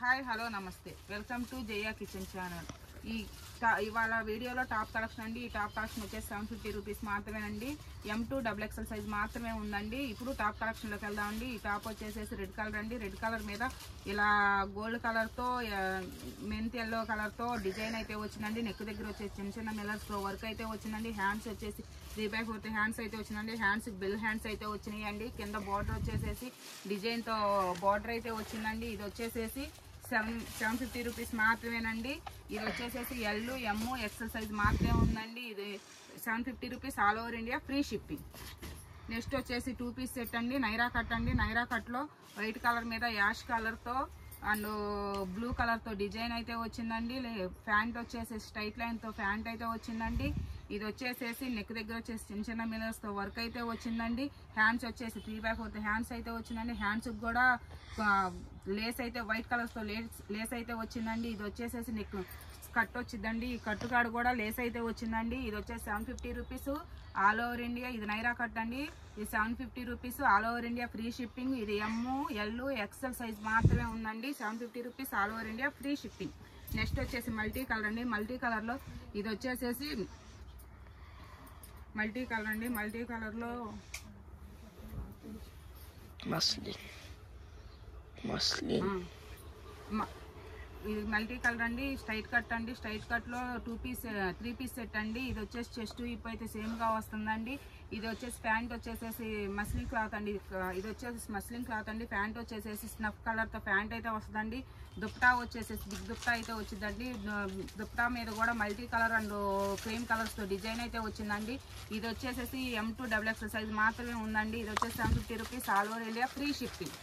hi hello నమస్తే welcome to Jaya kitchen channel ఈ టా- ఇవాళ వీడియోలో టాప్ కలెక్షన్ అండి ఈ టాప్ కలెక్షన్ వచ్చేసి సెవెన్ ఫిఫ్టీ రూపీస్ మాత్రమేనండి M to double XL size మాత్రమే ఉందండి ఇప్పుడు టాప్ కలెక్షన్లోకి వెళ్దామండి ఈ టాప్ వచ్చేసేసి రెడ్ కలర్ అండి రెడ్ కలర్ మీద ఇలా గోల్డ్ కలర్తో మెంత్ ఎల్లో కలర్తో డిజైన్ అయితే వచ్చిందండి నెక్ దగ్గర వచ్చేసి చిన్న చిన్న మిల్లర్స్తో వర్క్ అయితే వచ్చిందండి హ్యాండ్స్ వచ్చేసి త్రీ బై ఫోర్త్ హ్యాండ్స్ అయితే వచ్చిందండి హ్యాండ్స్ బెల్ హ్యాండ్స్ అయితే వచ్చినాయండి కింద బార్డర్ వచ్చేసేసి డిజైన్తో బార్డర్ అయితే వచ్చిందండి ఇది వచ్చేసేసి సెవెన్ సెవెన్ ఫిఫ్టీ రూపీస్ మాత్రమేనండి ఇది వచ్చేసేసి ఎల్ ఎమ్ ఎక్సెల్ సైజ్ మాత్రమే ఉందండి ఇది seven fifty rupees all over India free shipping next వచ్చేసి టూ పీస్ సెట్ అండి నైరా కట్ అండి నైరా కట్లో వైట్ కలర్ మీద యాష్ కలర్తో అండ్ బ్లూ కలర్తో డిజైన్ అయితే వచ్చిందండి ప్యాంట్ వచ్చేసి స్ట్రైట్ లైన్తో ప్యాంట్ అయితే వచ్చిందండి ఇది వచ్చేసేసి నెక్ దగ్గర వచ్చేసి చిన్న చిన్న మిల్లర్స్తో వర్క్ అయితే వచ్చిందండి హ్యాండ్స్ వచ్చేసి త్రీ బై ఫోర్త్ హ్యాండ్స్ అయితే వచ్చిందండి హ్యాండ్స్కి కూడా ఆ, లేస్ అయితే వైట్ కలర్స్తో లేస్ లేస్ అయితే వచ్చిందండి ఇది వచ్చేసేసి నెక్ కట్ వచ్చిందండి ఈ కట్టు కాడ కూడా లేస్ అయితే వచ్చిందండి ఇది వచ్చేసి seven fifty rupees all over India ఇది నైరా కట్ అండి ఇది seven fifty rupees all over India free shipping ఇది ఎమ్ ఎల్ ఎక్సెల్ సైజ్ మాత్రమే ఉందండి seven fifty rupees all over India free shipping next వచ్చేసి మల్టీ కలర్ అండి మల్టీ కలర్లో ఇది వచ్చేసేసి మల్టీ కలర్ అండి మల్టీ కలర్లో మస్లిన్ మస్లిన్ మ- ఇది మల్టీ కలర్ అండి స్ట్రైట్ కట్ అండి స్ట్రైట్ కట్ లో two piece three piece set అండి ఇది వచ్చేసి చెస్ట్ ఇప్పు అయితే సేమ్ గా వస్తుందండి ఇది వచ్చేసి ప్యాంట్ వచ్చేసేసి మస్లిన్ క్లాత్ అండి ఇది వచ్చేసి మస్లిన్ క్లాత్ అండి ప్యాంట్ వచ్చేసేసి స్నఫ్ కలర్ తో ప్యాంట్ అయితే వస్తుందండి దుప్టా వచ్చేసేసి బిగ్ దుప్టా అయితే వచ్చిందండి దుప్టా మీద కూడా multi colour and cream colours తో డిజైన్ అయితే వచ్చిందండి ఇది వచ్చేసేసి M to double X size మాత్రమే ఉందండి ఇది వచ్చేసి seven fifty rupees all over India free shipping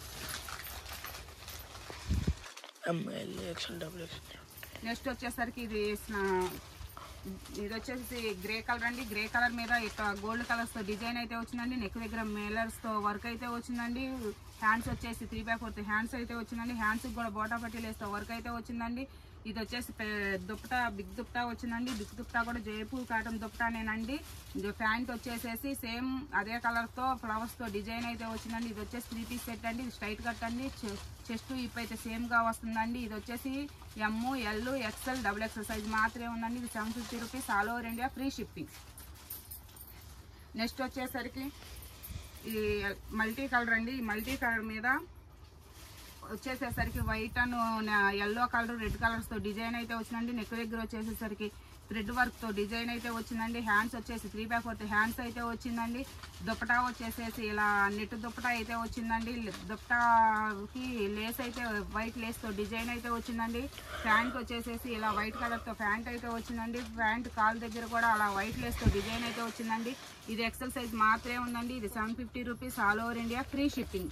M L XL double XL next వచ్చేసరికి ఇది స్నా- ఇది వచ్చేసి గ్రే కలర్ అండి గ్రే కలర్ మీద ఇట్లా గోల్డ్ కలర్స్ తో డిజైన్ అయితే వచ్చిందండి నెక్ దగ్గర మేలర్స్ తో వర్క్ అయితే వచ్చిందండి హ్యాండ్స్ వచ్చేసి త్రీ బై ఫోర్త్ హ్యాండ్స్ అయితే వచ్చిందండి హ్యాండ్స్ కూడా బోటా పట్టీలేస్తే వర్క్ అయితే వచ్చిందండి ఇది వచ్చేసి పె- దుప్పటా బిగ్ దుప్పటా వచ్చిందండి బిగ్ దుప్పటా కూడా జైపూర్ కాటన్ దుప్పటానేనండి ఇది ప్యాంట్ వచ్చేసేసి సేమ్ అదే కలర్ తో ఫ్లవర్స్ తో డిజైన్ అయితే వచ్చిందండి ఇది వచ్చేసి త్రీ పీస్ సెట్ అండి ఇది స్ట్రైట్ కట్ అండి చెస్ట్ ఇప్ అయితే సేమ్ గా వస్తుందండి ఇది వచ్చేసి M L XL double XL size మాత్రమే ఉందండి ఇది seven fifty rupees all over India free shipping next వచ్చేసరికి ఈ మల్టీ కలర్ అండి ఈ మల్టీ కలర్ మీద వచ్చేసేసరికి white and yellow colour red colours తో డిజైన్ అయితే వచ్చిందండి నెక్ దగ్గర వచ్చేసేసరికి థ్రెడ్ వర్క్ తో డిజైన్ అయితే వచ్చిందండి హ్యాండ్స్ వచ్చేసి త్రీ బై ఫోర్త్ హ్యాండ్స్ అయితే వచ్చిందండి దుప్పటా వచ్చేసేసి ఇలా నెట్ దుప్పటా అయితే వచ్చిందండి దుప్పటాకి లేస్ అయితే వైట్ లేస్ తో డిజైన్ అయితే వచ్చిందండి ప్యాంట్ వచ్చేసేసి ఇలా వైట్ కలర్ తో ప్యాంట్ అయితే వచ్చిందండి ప్యాంట్ కాల్ దగ్గర కూడా అలా వైట్ లేస్ తో డిజైన్ అయితే వచ్చిందండి ఇది ఎక్సెల్ సైజ్ మాత్రమే ఉందండి ఇది seven fifty rupees all over India free shipping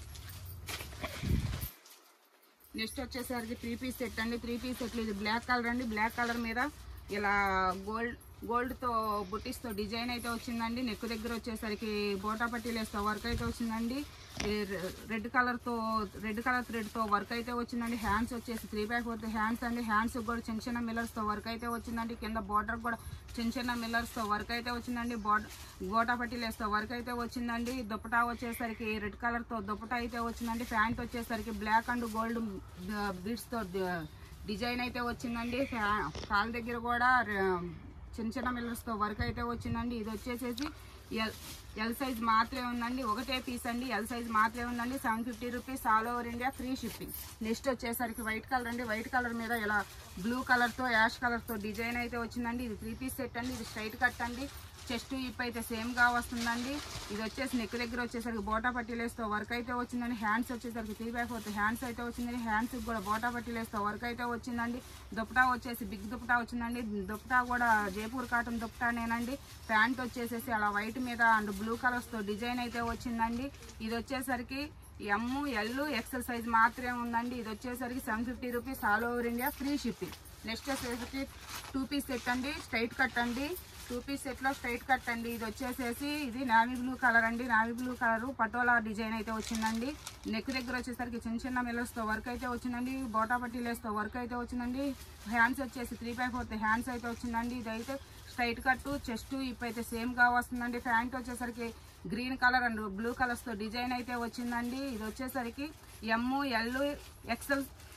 next వచ్చేసరికి త్రీ పీస్ సెట్ అండి త్రీ పీస్ సెట్లు ఇది బ్లాక్ కలర్ అండి బ్లాక్ కలర్ మీద ఇలా గోల్డ్ గోల్డ్తో బుట్టిస్తో డిజైన్ అయితే వచ్చిందండి నెక్ దగ్గర వచ్చేసరికి బోటా పట్టీలేస్తో వర్క్ అయితే వచ్చిందండి ఈ రె- రెడ్ కలర్తో రెడ్ కలర్ థ్రెడ్తో వర్క్ అయితే వచ్చిందండి హ్యాండ్స్ వచ్చేసి త్రీ బై ఫోర్త్ హ్యాండ్స్ అండి హ్యాండ్స్ కూడా చిన్న చిన్న మిల్లర్స్తో వర్క్ అయితే వచ్చిందండి కింద బార్డర్ కూడా చిన్న చిన్న మిల్లర్స్తో వర్క్ అయితే వచ్చిందండి బార్డర్ గోటా పట్టీలేస్తో వర్క్ అయితే వచ్చిందండి దుప్పటా వచ్చేసరికి రెడ్ కలర్తో దుప్పటా అయితే వచ్చిందండి ప్యాంట్ వచ్చేసరికి బ్లాక్ అండ్ గోల్డ్ బీడ్స్తో డిజైన్ అయితే వచ్చిందండి ఫ్యా- కాల్ దగ్గర కూడా ర- చిన్న చిన్న మిల్లర్స్తో వర్క్ అయితే వచ్చిందండి ఇది వచ్చేసేసి ఎల్ ఎల్ సైజ్ మాత్రమే ఉందండి ఒకటే పీస్ అండి ఎల్ సైజ్ మాత్రమే ఉందండి seven fifty rupees all over India free shipping next వచ్చేసరికి వైట్ కలర్ అండి వైట్ కలర్ మీద ఇలా బ్లూ కలర్తో యాష్ కలర్తో డిజైన్ అయితే వచ్చిందండి ఇది త్రీ పీస్ సెట్ అండి ఇది స్ట్రైట్ కట్ అండి చెస్ట్ ఇప్ అయితే సేమ్ గా వస్తుందండి ఇది వచ్చేసి నెక్ దగ్గర వచ్చేసరికి బోటా పట్టీలేస్తో వర్క్ అయితే వచ్చిందండి హ్యాండ్స్ వచ్చేసరికి త్రీ బై ఫోర్త్ హ్యాండ్స్ అయితే వచ్చిందండి హ్యాండ్స్ కూడా బోటా పట్టీలేస్తో వర్క్ అయితే వచ్చిందండి దుప్పటా వచ్చేసి బిగ్ దుప్పటా వచ్చిందండి దుప్పటా కూడా జైపూర్ కాటన్ దుప్పటానేనండి ప్యాంట్ వచ్చేసేసి అలా వైట్ మీద అండ్ బ్లూ కలర్స్ తో డిజైన్ అయితే వచ్చిందండి ఇది వచ్చేసరికి ఎమ్ ఎల్ ఎక్సెల్ సైజ్ మాత్రమే ఉందండి ఇది వచ్చేసరికి seven fifty rupees all over India free shipping next వచ్చేసరికి టూ పీస్ సెట్ అండి స్ట్రైట్ కట్ అండి టూ పీస్ సెట్ లో స్ట్రైట్ కట్ అండి ఇది వచ్చేసేసి ఇది నావీ బ్లూ కలర్ అండి navy blue colour patola design అయితే వచ్చిందండి నెక్ దగ్గర వచ్చేసరికి చిన్న చిన్న మిల్లర్స్ తో వర్క్ అయితే వచ్చిందండి బోటా పట్టీలేస్ తో వర్క్ అయితే వచ్చిందండి హ్యాండ్స్ వచ్చేసి త్రీ బై ఫోర్త్ హ్యాండ్స్ అయితే వచ్చిందండి ఇదైతే స్ట్రైట్ కట్ చెస్ట్ ఇప్పుడైతే సేమ్ గా వస్తుందండి ప్యాంట్ వచ్చేసరికి green colour and blue colours తో డిజైన్ అయితే వచ్చిందండి ఇది వచ్చేసరికి M L XL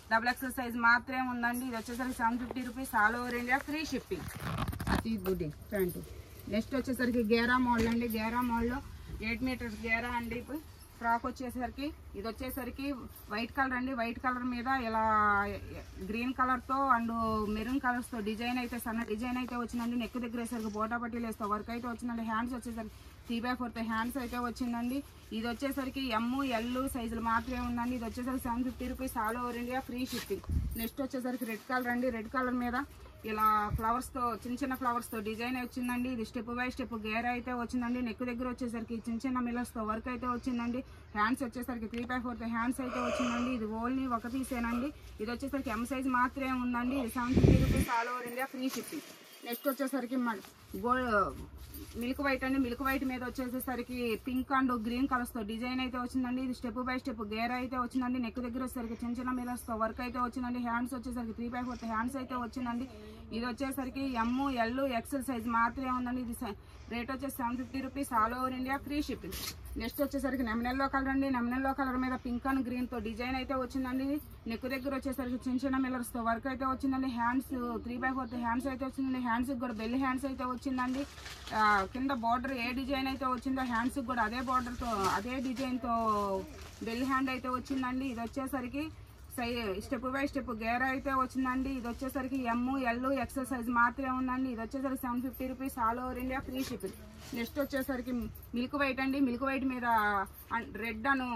double XL size మాత్రమే ఉందండి ఇది వచ్చేసరికి seven fifty rupees all over India free shipping అతి బుడ్డి ప్యాంటు నెక్స్ట్ వచ్చేసరికి గేరా మోడల్ అండి గేరా మోడల్లో ఎయిట్ మీటర్స్ గేరా అండి ఇప్పుడు ఫ్రాక్ వచ్చేసరికి ఇది వచ్చేసరికి వైట్ కలర్ అండి వైట్ కలర్ మీద ఇలా గ్రీన్ కలర్తో అండ్ మెరూన్ కలర్స్తో డిజైన్ అయితే సన్న డిజైన్ అయితే వచ్చిందండి నెక్ దగ్గర వేసరికి బోటా పట్టీలు వేస్తే వర్క్ అయితే వచ్చిందండి హ్యాండ్స్ వచ్చేసరికి త్రీ బై ఫోర్త్ హ్యాండ్స్ అయితే వచ్చిందండి ఇది వచ్చేసరికి ఎమ్ ఎల్ సైజులు మాత్రమే ఉందండి ఇది వచ్చేసరికి seven fifty rupees all over India free shipping next వచ్చేసరికి రెడ్ కలర్ అండి రెడ్ కలర్ మీద ఇలా ఫ్లవర్స్ తో చిన్న చిన్న ఫ్లవర్స్ తో డిజైన్ వచ్చిందండి ఇది స్టెప్ బై స్టెప్ గేర్ అయితే వచ్చిందండి నెక్ దగ్గర వచ్చేసరికి చిన్న చిన్న మిల్లర్స్ తో వర్క్ అయితే వచ్చిందండి హ్యాండ్స్ వచ్చేసరికి త్రీ బై ఫోర్త్ హ్యాండ్స్ అయితే వచ్చిందండి ఇది ఓన్లీ ఒక పీసేనండి ఇది వచ్చేసరికి ఎం సైజ్ మాత్రమే ఉందండి ఇది seven fifty rupees all over India free shipping next వచ్చేసరికి గోల్డ్ మిల్క్ వైట్ అండి మిల్క్ వైట్ మీద వచ్చేసరికి పింక్ అండ్ గ్రీన్ కలర్స్ తో డిజైన్ అయితే వచ్చిందండి ఇది స్టెప్ బై స్టెప్ గేర్ అయితే వచ్చిందండి నెక్ దగ్గర వచ్చేసరికి చిన్న చిన్న మిల్లర్స్ తో వర్క్ అయితే వచ్చిందండి హ్యాండ్స్ వచ్చేసరికి త్రీ బై ఫోర్త్ హ్యాండ్స్ అయితే వచ్చిందండి ఇది వచ్చేసరికి ఎమ్ ఎల్ ఎక్సెల్ సైజ్ మాత్రమే ఉందండి ఇది రేట్ వచ్చేసి seven fifty rupees all over India free shipping next వచ్చేసరికి నెమనెల్లో కలర్ అండి నెమనెల్లో కలర్ మీద పింక్ అండ్ గ్రీన్ తో డిజైన్ అయితే వచ్చిందండి నెక్ దగ్గర వచ్చేసరికి చిన్న చిన్న మిల్లర్స్ తో వర్క్ అయితే వచ్చిందండి hands three by fourth hands అయితే వచ్చిందండి హ్యాండ్స్ కూడా బెల్ హ్యాండ్స్ అయితే వచ్చిందండి ఆ, కింద బార్డర్ ఏ డిజైన్ అయితే వచ్చిందో హ్యాండ్స్ కూడా అదే బార్డర్ తో అదే డిజైన్ తో బెల్ హ్యాండ్ అయితే వచ్చిందండి ఇది వచ్చేసరికి సై స్టెప్ బై స్టెప్ గేర్ అయితే వచ్చిందండి ఇది వచ్చేసరికి ఎమ్ ఎల్ ఎక్సెల్ సైజ్ మాత్రమే ఉందండి ఇది వచ్చేసరికి seven fifty rupees all over India free shipping next వచ్చేసరికి మిల్క్ వైట్ అండి మిల్క్ వైట్ మీద రెడ్ అను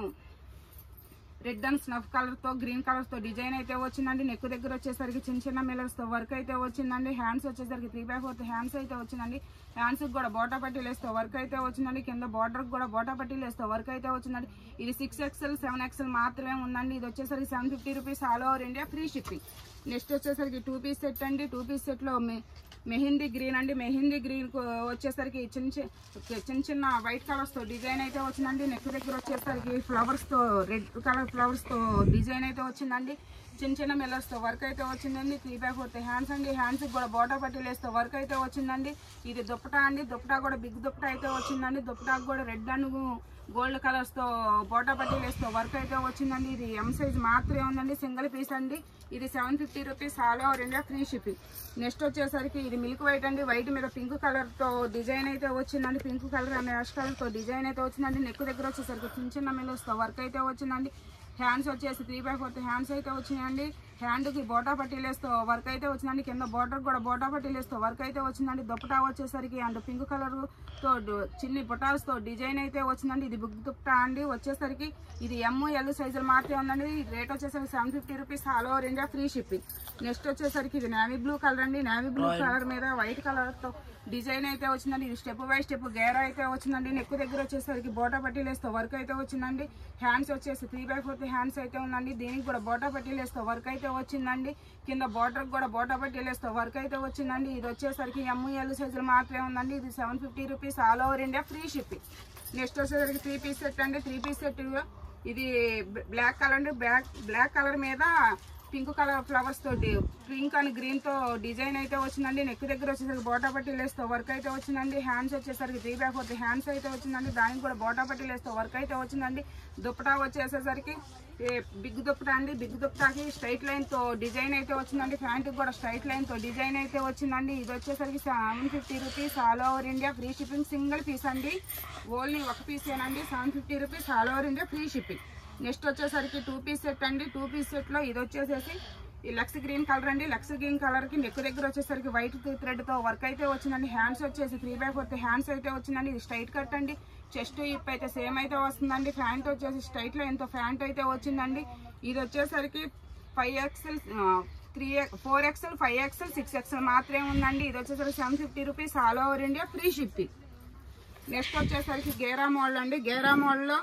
రెడ్ అండ్ స్నఫ్ కలర్ తో గ్రీన్ కలర్ తో డిజైన్ అయితే వచ్చిందండి నెక్ దగ్గర వచ్చేసరికి చిన్న చిన్న మిల్లర్స్ తో వర్క్ అయితే వచ్చిందండి హ్యాండ్స్ వచ్చేసరికి త్రీ బై ఫోర్త్ హ్యాండ్స్ అయితే వచ్చిందండి హ్యాండ్స్ కూడా బోటా పట్టీలు వేస్తే వర్క్ అయితే వచ్చిందండి కింద బార్డర్ కూడా బోటా పట్టీలు వేస్తే వర్క్ అయితే వచ్చిందండి ఇది సిక్స్ ఎక్స్ఎల్ సెవెన్ ఎక్స్ఎల్ మాత్రమే ఉందండి ఇది వచ్చేసరికి seven fifty rupees all over India free shipping next వచ్చేసరికి టూ పీస్ సెట్ అండి టూ పీస్ సెట్ లో మె- మెహందీ గ్రీన్ అండి మెహందీ గ్రీన్ కు వచ్చేసరికి చిన్న చి- చిన్న చిన్న వైట్ కలర్స్ తో డిజైన్ అయితే వచ్చిందండి నెక్ దగ్గర వచ్చేసరికి ఫ్లవర్స్ తో రెడ్ కలర్ ఫ్లవర్స్ తో డిజైన్ అయితే వచ్చిందండి చిన్న చిన్న మిల్లర్స్ తో వర్క్ అయితే వచ్చిందండి త్రీ బై ఫోర్త్ హ్యాండ్స్ అండి హ్యాండ్స్ కూడా బోటా పట్టీలు వేస్తే వర్క్ అయితే వచ్చిందండి ఇది దుప్పటా అండి దుప్పటా కూడా బిగ్ దుప్పటా అయితే వచ్చిందండి దుప్పటాకు కూడా రెడ్ అండ్ గోల్డ్ కలర్స్ తో బోటా పట్టీలు వేస్తే వర్క్ అయితే వచ్చిందండి ఇది ఎం సైజ్ మాత్రమే ఉందండి సింగిల్ పీస్ అండి ఇది seven fifty rupees all over India free shipping next వచ్చేసరికి ఇది మిల్క్ వైట్ అండి వైట్ మీద పింక్ కలర్ తో డిజైన్ అయితే వచ్చిందండి pink colour and ash colour తో డిజైన్ అయితే వచ్చిందండి నెక్ దగ్గర వచ్చేసరికి చిన్న చిన్న మిల్లర్స్ తో వర్క్ అయితే వచ్చిందండి హ్యాండ్స్ వచ్చేసి త్రీ బై ఫోర్త్ హ్యాండ్స్ అయితే వచ్చినాయండి హ్యాండ్కి బోటా పట్టీలేస్తూ వర్క్ అయితే వచ్చిందండి కింద బోర్డర్ కూడా బోటా పట్టీలేస్తూ వర్క్ అయితే వచ్చిందండి దుప్పటా వచ్చేసరికి అండ్ పింక్ కలర్ తో డు- చిన్ని బుటాస్ తో డిజైన్ అయితే వచ్చిందండి ఇది బుక్ దుప్పటా అండి వచ్చేసరికి ఇది ఎమ్ ఎల్ సైజులు మాత్రమే ఉందండి రేట్ వచ్చేసరికి seven fifty rupees all over India free shipping next వచ్చేసరికి ఇది నేవీ బ్లూ కలర్ అండి నేవీ బ్లూ కలర్ మీద వైట్ కలర్ తో డిజైన్ అయితే వచ్చిందండి ఇది స్టెప్ బై స్టెప్ గేర్ అయితే వచ్చిందండి నెక్ దగ్గర వచ్చేసరికి బోటా పట్టీలు వేస్తే వర్క్ అయితే వచ్చిందండి హ్యాండ్స్ వచ్చేసి త్రీ బై ఫోర్త్ హ్యాండ్స్ అయితే ఉందండి దీనికి కూడా బోటా పట్టీలు వేస్తే వర్క్ అయితే వచ్చిందండి కింద బార్డర్ కూడా బోటా పట్టీలు వేస్తే వర్క్ అయితే వచ్చిందండి ఇది వచ్చేసరికి ఎంఎల్ సైజులు మాత్రమే ఉందండి ఇది seven fifty rupees all over India free shipping next వచ్చేసరికి త్రీ పీస్ సెట్ అండి త్రీ పీస్ సెట్ ఇది బ్లాక్ కలర్ అండి బ్లాక్ బ్లాక్ కలర్ మీద పింక్ కలర్ ఫ్లవర్స్ తోటి పింక్ అండ్ గ్రీన్ తో డిజైన్ అయితే వచ్చిందండి నెక్ దగ్గర వచ్చేసరికి బోటా పట్టీలు వేస్తే వర్క్ అయితే వచ్చిందండి హ్యాండ్స్ వచ్చేసరికి త్రీ బ్యాక్ అవుతాయి హ్యాండ్స్ అయితే వచ్చిందండి దానికి కూడా బోటా పట్టీలు వేస్తే వర్క్ అయితే వచ్చిందండి దుప్పటా వచ్చేసేసరికి ఏ బిగ్ దుప్పటా అండి బిగ్ దుప్పటాకి స్ట్రైట్ లైన్ తో డిజైన్ అయితే వచ్చిందండి ప్యాంట్ కూడా స్ట్రైట్ లైన్ తో డిజైన్ అయితే వచ్చిందండి ఇది వచ్చేసరికి seven fifty rupees all over India free shipping single piece అండి ఓన్లీ ఒక పీస్ ఏనండి seven fifty rupees all over India free shipping next వచ్చేసరికి టూ పీస్ సెట్ అండి టూ పీస్ సెట్ లో ఇది వచ్చేసేసి ఈ లక్స్ గ్రీన్ కలర్ అండి లక్స్ గ్రీన్ కలర్ కి నెక్ దగ్గర వచ్చేసరికి వైట్ థ్రెడ్ తో వర్క్ అయితే వచ్చిందండి హ్యాండ్స్ వచ్చేసి త్రీ బై ఫోర్త్ హ్యాండ్స్ అయితే వచ్చిందండి ఇది స్ట్రైట్ కట్ అండి చెస్ట్ ఇప్ అయితే సేమ్ అయితే వస్తుందండి ప్యాంట్ వచ్చేసి స్ట్రైట్ లో ఎంతో ప్యాంట్ అయితే వచ్చిందండి ఇది వచ్చేసరికి five XL three four XL five XL six XL మాత్రమే ఉందండి ఇది వచ్చేసరికి seven fifty rupees all over India free shipping next వచ్చేసరికి గేరా మోడల్ అండి గేరా మోడల్లో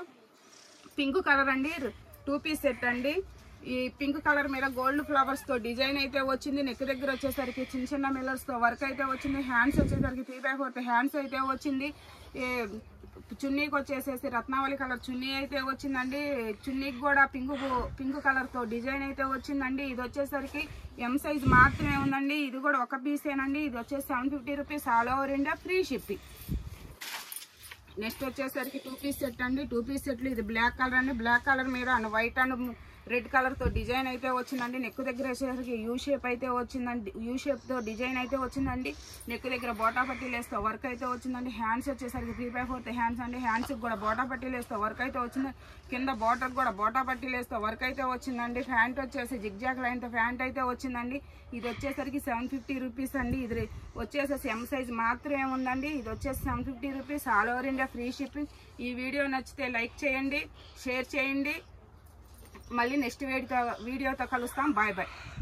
పింక్ కలర్ అండి టూ పీస్ సెట్ అండి ఈ పింక్ కలర్ మీద గోల్డ్ ఫ్లవర్స్ తో డిజైన్ అయితే వచ్చింది నెక్ దగ్గర వచ్చేసరికి చిన్న చిన్న మిల్లర్స్ తో వర్క్ అయితే వచ్చింది హ్యాండ్స్ వచ్చేసరికి త్రీ బై ఫోర్త్ హ్యాండ్స్ అయితే వచ్చింది ఈ చున్నీకి వచ్చేసేసి రత్నావళి కలర్ చున్నీ అయితే వచ్చిందండి చున్నీకి కూడా పింక్ పింక్ కలర్ తో డిజైన్ అయితే వచ్చిందండి ఇది వచ్చేసరికి ఎం సైజ్ మాత్రమే ఉందండి ఇది కూడా ఒక పీసేనండి ఇది వచ్చేసి seven fifty rupees all over India free shipping next వచ్చేసరికి టూ పీస్ సెట్ అండి టూ పీస్ సెట్లు ఇది బ్లాక్ కలర్ అండి బ్లాక్ కలర్ మీద and white and red colour తో డిజైన్ అయితే వచ్చిందండి నెక్ దగ్గర వచ్చేసరికి యూ షేప్ అయితే వచ్చిందండి యూ షేప్ తో డిజైన్ అయితే వచ్చిందండి నెక్ దగ్గర బోటా పట్టీలు వేస్తే వర్క్ అయితే వచ్చిందండి హ్యాండ్స్ వచ్చేసరికి త్రీ బై ఫోర్త్ హ్యాండ్స్ అండి హ్యాండ్స్ కూడా బోటా పట్టీలు వేస్తే వర్క్ అయితే వచ్చింది కింద బార్డర్ కూడా బోటా పట్టీలు వేస్తే వర్క్ అయితే వచ్చిందండి ప్యాంట్ వచ్చేసి జిగ్జాగ్ లైన్ తో ప్యాంట్ అయితే వచ్చిందండి ఇది వచ్చేసరికి సెవెన్ ఫిఫ్టీ రూపీస్ అండి ఇది వచ్చేసేసి ఎం సైజ్ మాత్రమే ఉందండి ఇది వచ్చేసి seven fifty rupees all over India free shipping ఈ వీడియో నచ్చితే లైక్ చేయండి షేర్ చేయండి మళ్ళీ నెక్స్ట్ వీడియోతో వీడియోతో కలుస్తాం బాయ్ బాయ్